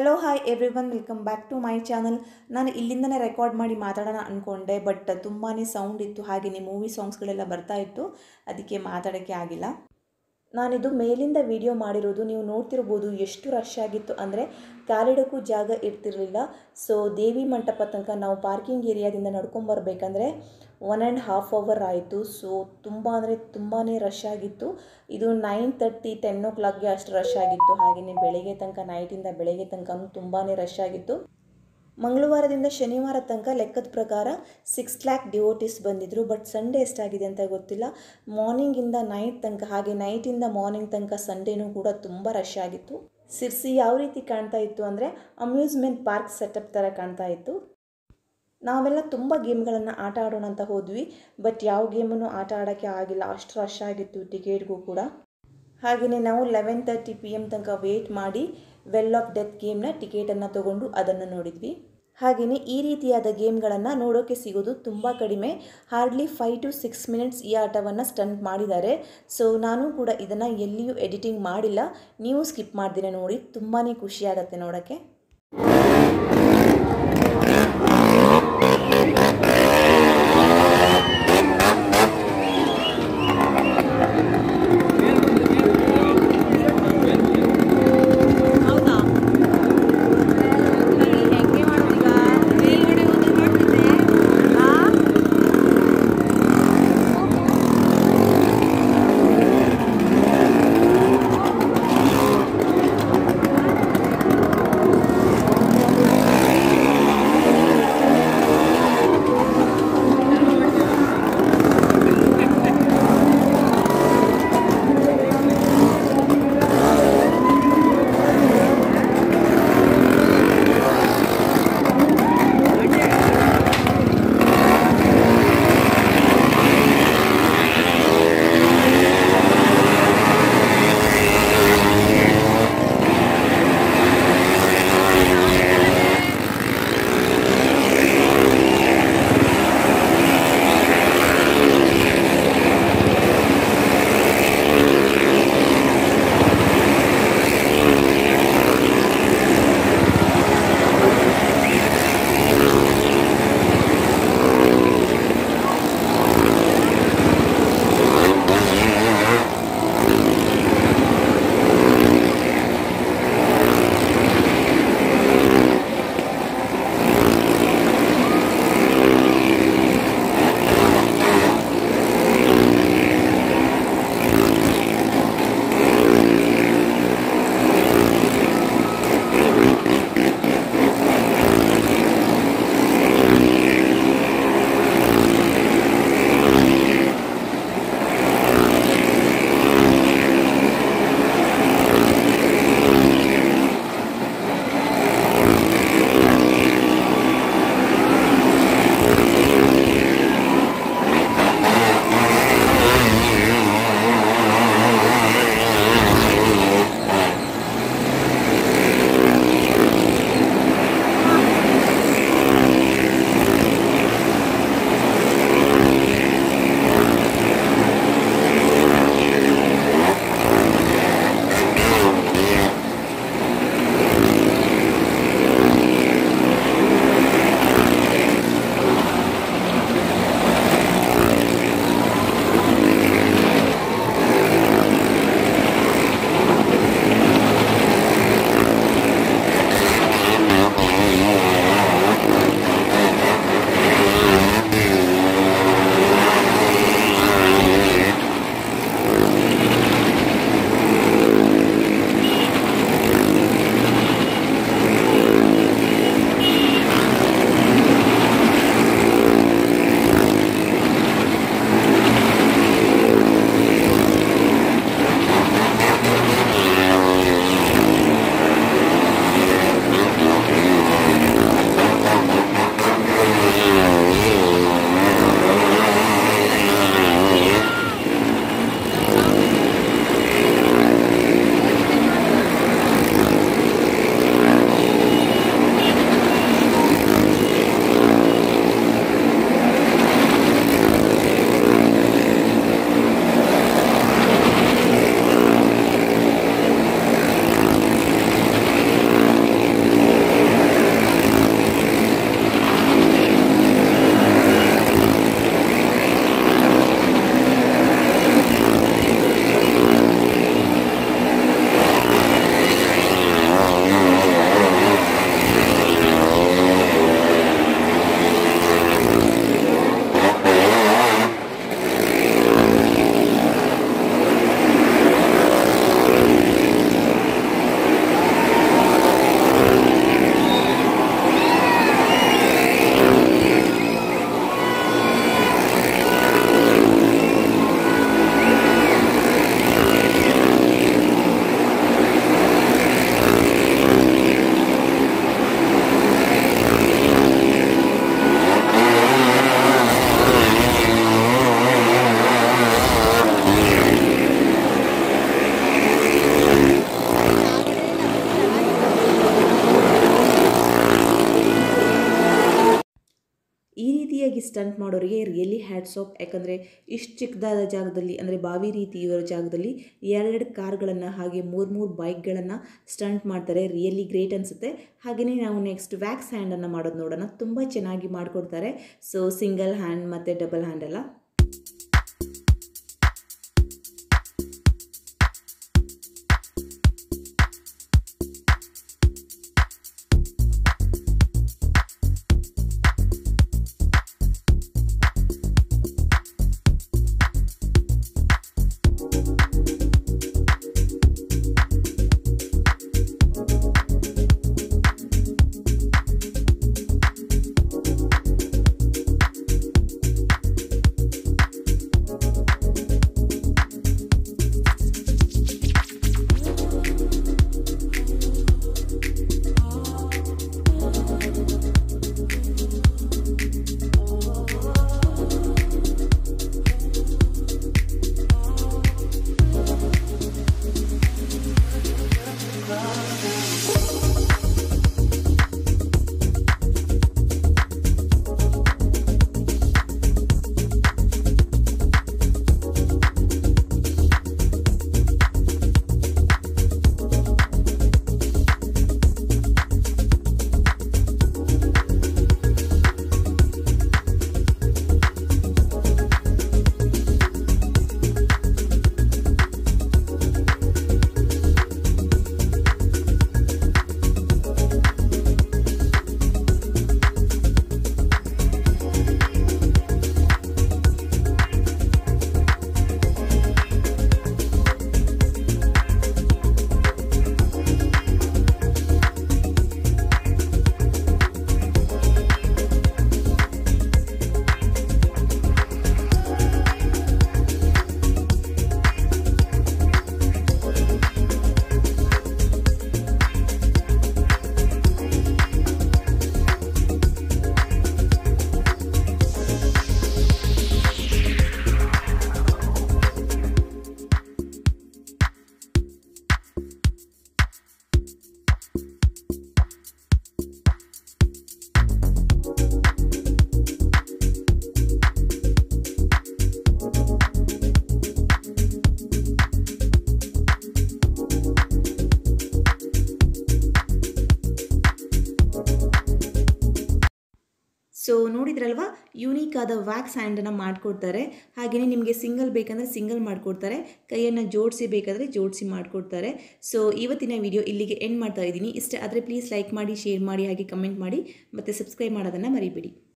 hello hi everyone welcome back to my channel ನಾನು ಇಲ್ಲಿಂದನೇ record ಮಾಡಿ ಮಾತಾಡೋಣ ಅಂದ್ಕೊಂಡೆ ಬಟ್ ತುಂಬಾ ಸೌಂಡ್ ಇತ್ತು ಹಾಗೆಯೇ ಮೂವಿ ಸಾಂಗ್ಸ್ಗಳೆಲ್ಲ ಬರ್ತಾ ಇತ್ತು ಅದಕ್ಕೆ ಮಾತಾಡೋಕ್ಕೆ ಆಗಿಲ್ಲ ನಾನಿದು ಮೇಲಿಂದ ವಿಡಿಯೋ ಮಾಡಿರೋದು ನೀವು ನೋಡ್ತಿರ್ಬೋದು ಎಷ್ಟು ರಶ್ ಆಗಿತ್ತು ಅಂದರೆ ಕಾಲಿಡೋಕ್ಕೂ ಜಾಗ ಇರ್ತಿರಲಿಲ್ಲ ಸೊ ದೇವಿ ಮಂಟಪ ತನಕ ನಾವು ಪಾರ್ಕಿಂಗ್ ಏರಿಯಾದಿಂದ ನಡ್ಕೊಂಬರ್ಬೇಕಂದ್ರೆ ಒನ್ ಆ್ಯಂಡ್ ಹಾಫ್ ಅವರ್ ಆಯಿತು ಸೊ ತುಂಬ ಅಂದರೆ ತುಂಬಾ ರಶ್ ಆಗಿತ್ತು ಇದು ನೈನ್ ತರ್ಟಿ ಟೆನ್ ಓ ಕ್ಲಾಕ್ಗೆ ಅಷ್ಟು ರಶ್ ಆಗಿತ್ತು ಹಾಗೆಯೇ ಬೆಳಗ್ಗೆ ತನಕ ನೈಟಿಂದ ಬೆಳಗ್ಗೆ ತನಕ ತುಂಬಾ ರಶ್ ಆಗಿತ್ತು ಮಂಗಳವಾರದಿಂದ ಶನಿವಾರ ತನಕ ಲೆಕ್ಕದ ಪ್ರಕಾರ ಸಿಕ್ಸ್ ಲ್ಯಾಕ್ ಡಿವೋಟಿಸ್ ಬಂದಿದ್ದರು ಬಟ್ ಸಂಡೇ ಎಷ್ಟಾಗಿದೆ ಅಂತ ಗೊತ್ತಿಲ್ಲ ಮಾರ್ನಿಂಗಿಂದ ನೈಟ್ ತನಕ ಹಾಗೆ ನೈಟಿಂದ ಮಾರ್ನಿಂಗ್ ತನಕ ಸಂಡೇನೂ ಕೂಡ ತುಂಬ ರಶ್ ಆಗಿತ್ತು ಸಿರ್ಸಿ ಯಾವ ರೀತಿ ಕಾಣ್ತಾ ಇತ್ತು ಅಂದರೆ ಅಮ್ಯೂಸ್ಮೆಂಟ್ ಪಾರ್ಕ್ ಸೆಟಪ್ ಥರ ಕಾಣ್ತಾ ಇತ್ತು ನಾವೆಲ್ಲ ತುಂಬ ಗೇಮ್ಗಳನ್ನು ಆಟ ಆಡೋಣ ಅಂತ ಹೋದ್ವಿ ಬಟ್ ಯಾವ ಗೇಮನ್ನು ಆಟ ಆಡೋಕ್ಕೆ ಆಗಿಲ್ಲ ಅಷ್ಟು ರಶ್ ಆಗಿತ್ತು ಟಿಕೆಟ್ಗೂ ಕೂಡ ಹಾಗೆಯೇ ನಾವು ಲೆವೆನ್ ತರ್ಟಿ ಪಿ ಎಮ್ ತನಕ ವೇಟ್ ಮಾಡಿ ವೆಲ್ ಆಫ್ ಡೆತ್ ಗೇಮ್ನ ಟಿಕೆಟನ್ನು ತೊಗೊಂಡು ಅದನ್ನು ನೋಡಿದ್ವಿ ಹಾಗೆಯೇ ಈ ರೀತಿಯಾದ ಗೇಮ್ಗಳನ್ನು ನೋಡೋಕ್ಕೆ ಸಿಗೋದು ತುಂಬ ಕಡಿಮೆ hardly five to six minutes ಈ ಆಟವನ್ನು ಸ್ಟಂಟ್ ಮಾಡಿದ್ದಾರೆ ಸೊ ನಾನು ಕೂಡ ಇದನ್ನು ಎಲ್ಲಿಯೂ ಎಡಿಟಿಂಗ್ ಮಾಡಿಲ್ಲ ನೀವು ಸ್ಕಿಪ್ ಮಾಡ್ದಿರ ನೋಡಿ ತುಂಬಾ ಖುಷಿಯಾಗತ್ತೆ ನೋಡೋಕ್ಕೆ ಹೌದಾ ಹೆಂಗೆ ಮಾಡೋದೀಗ ಮೇಲ್ಗಡೆ ಹೋದ್ರೆ ಮಾಡ್ತಿದ್ದೆ ಅಲ್ಲ ಸ್ಟಂಟ್ ಮಾಡೋರಿಗೆ ರಿಯಲಿ ಹ್ಯಾಟ್ಸ್ ಆಫ್ ಯಾಕಂದರೆ ಇಷ್ಟು ಚಿಕ್ಕದಾದ ಜಾಗದಲ್ಲಿ ಅಂದರೆ ಬಾವಿ ರೀತಿ ಇರೋ ಜಾಗದಲ್ಲಿ ಎರಡೆರಡು ಕಾರ್ಗಳನ್ನು ಹಾಗೆ ಮೂರು ಮೂರು ಬೈಕ್ಗಳನ್ನು ಸ್ಟಂಟ್ ಮಾಡ್ತಾರೆ ರಿಯಲಿ ಗ್ರೇಟ್ ಅನಿಸುತ್ತೆ ಹಾಗೆಯೇ ನಾವು ನೆಕ್ಸ್ಟ್ ವ್ಯಾಕ್ಸ್ ಹ್ಯಾಂಡನ್ನು ಮಾಡೋದು ನೋಡೋಣ ತುಂಬ ಚೆನ್ನಾಗಿ ಮಾಡಿಕೊಡ್ತಾರೆ ಸೊ ಸಿಂಗಲ್ ಹ್ಯಾಂಡ್ ಮತ್ತು ಡಬಲ್ ಹ್ಯಾಂಡ್ ಎಲ್ಲ ಸೊ ನೋಡಿದ್ರಲ್ವಾ ಯೂನಿಕ್ ಆದ ವ್ಯಾಕ್ಸ್ ಹ್ಯಾಂಡನ್ನು ಮಾಡಿಕೊಡ್ತಾರೆ ಹಾಗೆಯೇ ನಿಮಗೆ ಸಿಂಗಲ್ ಬೇಕಂದರೆ ಸಿಂಗಲ್ ಮಾಡಿಕೊಡ್ತಾರೆ ಕೈಯನ್ನು ಜೋಡಿಸಿ ಬೇಕಾದರೆ ಜೋಡಿಸಿ ಮಾಡಿಕೊಡ್ತಾರೆ ಸೊ ಇವತ್ತಿನ ವಿಡಿಯೋ ಇಲ್ಲಿಗೆ ಎಂಡ್ ಮಾಡ್ತಾ ಇದ್ದೀನಿ ಇಷ್ಟ ಆದರೆ ಪ್ಲೀಸ್ ಲೈಕ್ ಮಾಡಿ ಶೇರ್ ಮಾಡಿ ಹಾಗೆ ಕಮೆಂಟ್ ಮಾಡಿ ಮತ್ತು ಸಬ್ಸ್ಕ್ರೈಬ್ ಮಾಡೋದನ್ನು ಮರಿಬೇಡಿ